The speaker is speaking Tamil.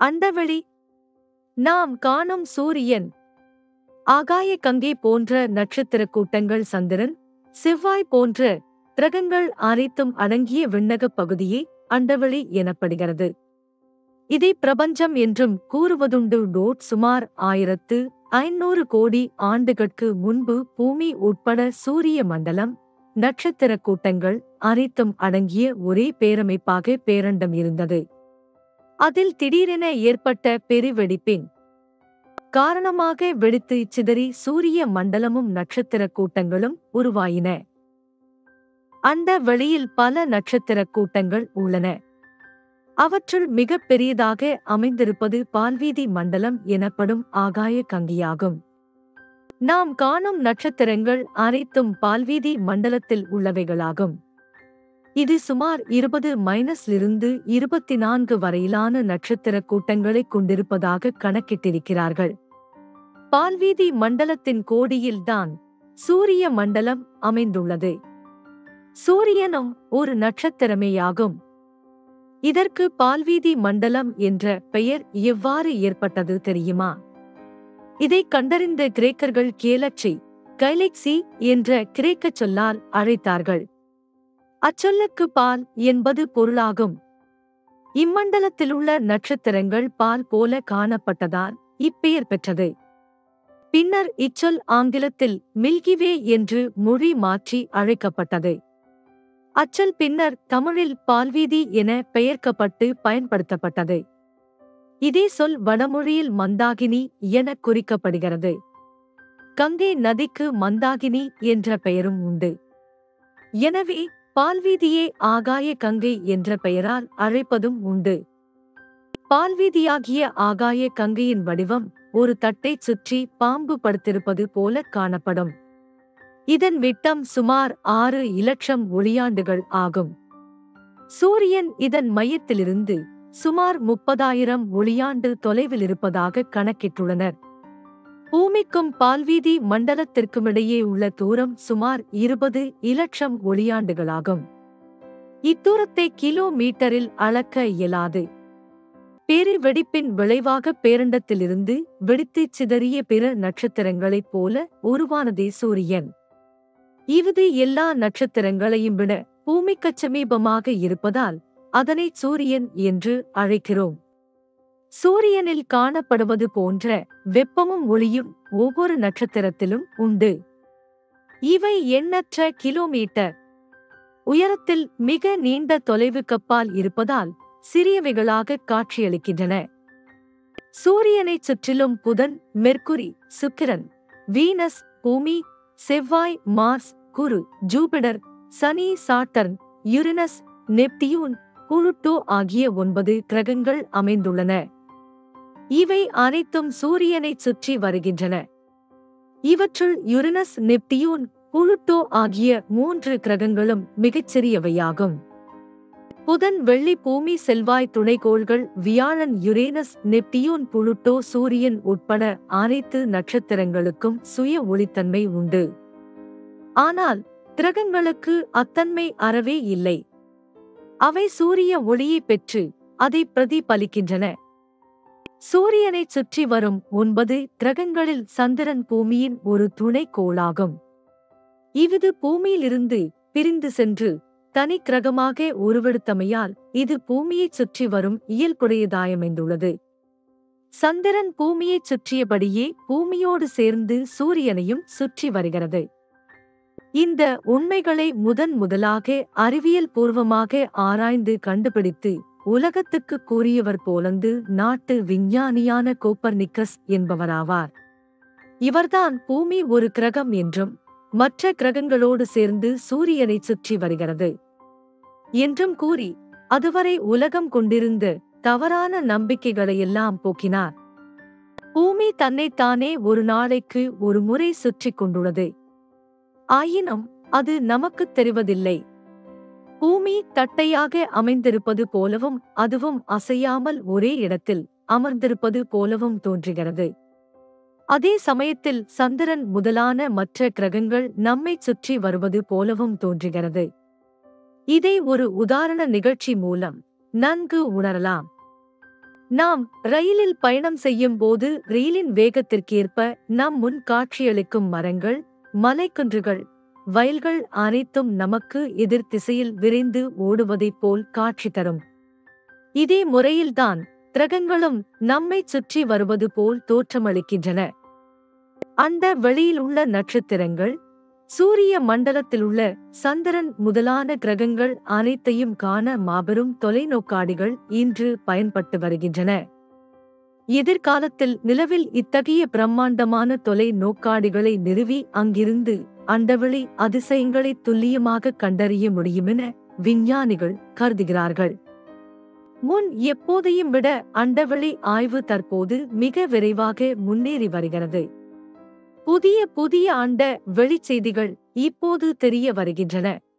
அண்டவெளி நாம் காணும் சூரியன் ஆகாய கங்கை போன்ற நட்சத்திர கூட்டங்கள் சந்திரன் செவ்வாய் போன்ற கிரகங்கள் அனைத்தும் அடங்கிய விண்ணகப் பகுதியே அண்டவெளி எனப்படுகிறது இதை பிரபஞ்சம் என்றும் கூறுவதுண்டு டோட் சுமார் ஆயிரத்து ஐநூறு கோடி ஆண்டுகட்கு முன்பு பூமி உட்பட சூரிய மண்டலம் நட்சத்திர கூட்டங்கள் அனைத்தும் அடங்கிய ஒரே பேரமைப்பாக பேரண்டம் இருந்தது அதில் திடீரென ஏற்பட்ட பெருவெடிப்பின் காரணமாக வெடித்து சிதறி சூரிய மண்டலமும் நட்சத்திர கூட்டங்களும் உருவாயின அந்த வெளியில் பல நட்சத்திர கூட்டங்கள் உள்ளன அவற்றுள் மிகப் பெரியதாக அமைந்திருப்பது பால்வீதி மண்டலம் எனப்படும் ஆகாய கங்கியாகும் நாம் காணும் நட்சத்திரங்கள் அனைத்தும் பால்வீதி மண்டலத்தில் உள்ளவைகளாகும் இது சுமார் இருபது மைனஸிலிருந்து இருபத்தி நான்கு வரையிலான நட்சத்திர கூட்டங்களைக் கொண்டிருப்பதாக கணக்கிட்டிருக்கிறார்கள் பால்வீதி மண்டலத்தின் கோடியில்தான் சூரிய மண்டலம் அமைந்துள்ளது சூரியனும் ஒரு நட்சத்திரமேயாகும் இதற்கு பால்வீதி மண்டலம் என்ற பெயர் எவ்வாறு ஏற்பட்டது தெரியுமா இதைக் கண்டறிந்த கிரேக்கர்கள் கேலக்சி கைலெக்சி என்ற கிரேக்கச் சொல்லால் அழைத்தார்கள் அச்சொல்லுக்கு பால் என்பது பொருளாகும் இம்மண்டலத்திலுள்ள நட்சத்திரங்கள் பால் போல காணப்பட்டதால் இப்பெயர் பெற்றது பின்னர் இச்சொல் ஆங்கிலத்தில் மில்கிவே என்று மொழி மாற்றி அழைக்கப்பட்டது அச்சொல் பின்னர் தமிழில் பால்வீதி என பெயர்க்கப்பட்டு பயன்படுத்தப்பட்டது இதே சொல் வடமொழியில் மந்தாகினி என குறிக்கப்படுகிறது கங்கை நதிக்கு மந்தாகினி என்ற பெயரும் உண்டு எனவே பால்வீதியே ஆகாய கங்கை என்ற பெயரால் அழைப்பதும் உண்டு பால்வீதியாகிய ஆகாய கங்கையின் வடிவம் ஒரு தட்டைச் சுற்றி பாம்பு படுத்திருப்பது போல காணப்படும் இதன் விட்டம் சுமார் ஆறு இலட்சம் ஒளியாண்டுகள் ஆகும் சூரியன் இதன் மையத்திலிருந்து சுமார் முப்பதாயிரம் ஒளியாண்டு தொலைவில் இருப்பதாக கணக்கிட்டுள்ளனர் பூமிக்கும் பால்வீதி மண்டலத்திற்குமிடையே உள்ள தூரம் சுமார் இருபது இலட்சம் ஒளியாண்டுகளாகும் இத்தூரத்தை கிலோமீட்டரில் அளக்க இயலாது பேரு வெடிப்பின் விளைவாக பேரண்டத்திலிருந்து வெடித்துச் சிதறிய பிற நட்சத்திரங்களைப் போல உருவானதே சூரியன் இது எல்லா நட்சத்திரங்களையும் விட பூமிக்கச் சமீபமாக இருப்பதால் அதனை சூரியன் என்று அழைக்கிறோம் சூரியனில் காணப்படுவது போன்ற வெப்பமும் ஒளியும் ஒவ்வொரு நட்சத்திரத்திலும் உண்டு இவை எண்ணற்ற கிலோமீட்டர் உயரத்தில் மிக நீண்ட தொலைவுக்கப்பால் இருப்பதால் சிறியவைகளாக காட்சியளிக்கின்றன சூரியனைச் சுற்றிலும் புதன் மெர்க்குரி சுக்கிரன் வீனஸ் பூமி செவ்வாய் மார்ஸ் குரு ஜூபிடர் சனி சாட்டர்ன் யுரினஸ் நெப்டியூன் புளுட்டோ ஆகிய ஒன்பது கிரகங்கள் அமைந்துள்ளன இவை அனைத்தும் சூரியனைச் சுற்றி வருகின்றன இவற்றுள் யுரினஸ் நெப்டியூன் புளுட்டோ ஆகிய மூன்று கிரகங்களும் மிகச்சிறியவையாகும் புதன் வெள்ளி பூமி செல்வாய் துணைக்கோள்கள் வியாழன் யுரேனஸ் நெப்டியூன் புளுட்டோ சூரியன் உட்பட அனைத்து நட்சத்திரங்களுக்கும் சுய ஒளித்தன்மை உண்டு ஆனால் கிரகங்களுக்கு அத்தன்மை அறவே இல்லை அவை சூரிய ஒளியை பெற்று அதை பிரதிபலிக்கின்றன சூரியனைச் சுற்றி வரும் ஒன்பது கிரகங்களில் சந்திரன் பூமியின் ஒரு துணைக்கோளாகும் இது பூமியிலிருந்து பிரிந்து சென்று தனி கிரகமாக உருவெடுத்தமையால் இது பூமியைச் சுற்றி வரும் இயல்புடையதாயமைந்துள்ளது சந்திரன் பூமியைச் சுற்றியபடியே பூமியோடு சேர்ந்து சூரியனையும் சுற்றி வருகிறது இந்த உண்மைகளை முதன் முதலாக அறிவியல் பூர்வமாக ஆராய்ந்து கண்டுபிடித்து உலகத்துக்கு கூறியவர் போலந்து நாட்டு விஞ்ஞானியான கோப்பர்னிக்கஸ் என்பவராவார் இவர்தான் பூமி ஒரு கிரகம் என்றும் மற்ற கிரகங்களோடு சேர்ந்து சூரியனை சுற்றி வருகிறது என்றும் கூறி அதுவரை உலகம் கொண்டிருந்த தவறான நம்பிக்கைகளையெல்லாம் போக்கினார் பூமி தன்னைத்தானே ஒரு நாளைக்கு ஒரு முறை சுற்றிக் கொண்டுள்ளது ஆயினும் அது நமக்குத் தெரிவதில்லை பூமி தட்டையாக அமைந்திருப்பது போலவும் அதுவும் அசையாமல் ஒரே இடத்தில் அமர்ந்திருப்பது போலவும் தோன்றுகிறது அதே சமயத்தில் சந்திரன் முதலான மற்ற கிரகங்கள் நம்மைச் சுற்றி வருவது போலவும் தோன்றுகிறது இதை ஒரு உதாரண நிகழ்ச்சி மூலம் நன்கு உணரலாம் நாம் ரயிலில் பயணம் செய்யும் போது ரயிலின் வேகத்திற்கேற்ப நம் முன் காட்சியளிக்கும் மரங்கள் மலைக்குன்றுகள் வயல்கள் அனைத்தும் நமக்கு எதிர் திசையில் விரைந்து ஓடுவதைப் போல் காட்சி தரும் இதே முறையில்தான் கிரகங்களும் நம்மைச் சுற்றி வருவது போல் தோற்றமளிக்கின்றன அந்த வெளியில் உள்ள நட்சத்திரங்கள் சூரிய மண்டலத்திலுள்ள சந்திரன் முதலான கிரகங்கள் அனைத்தையும் காண மாபெரும் தொலைநோக்காடிகள் இன்று பயன்பட்டு வருகின்றன எதிர்காலத்தில் நிலவில் இத்தகைய பிரம்மாண்டமான தொலை நோக்காடிகளை நிறுவி அங்கிருந்து அண்டவெளி அதிசயங்களை துல்லியமாக கண்டறிய முடியுமென விஞ்ஞானிகள் கருதுகிறார்கள் முன் எப்போதையும் விட அண்டவெளி ஆய்வு தற்போது மிக விரைவாக முன்னேறி வருகிறது புதிய புதிய அண்ட வெளிச்செய்திகள் இப்போது தெரிய வருகின்றன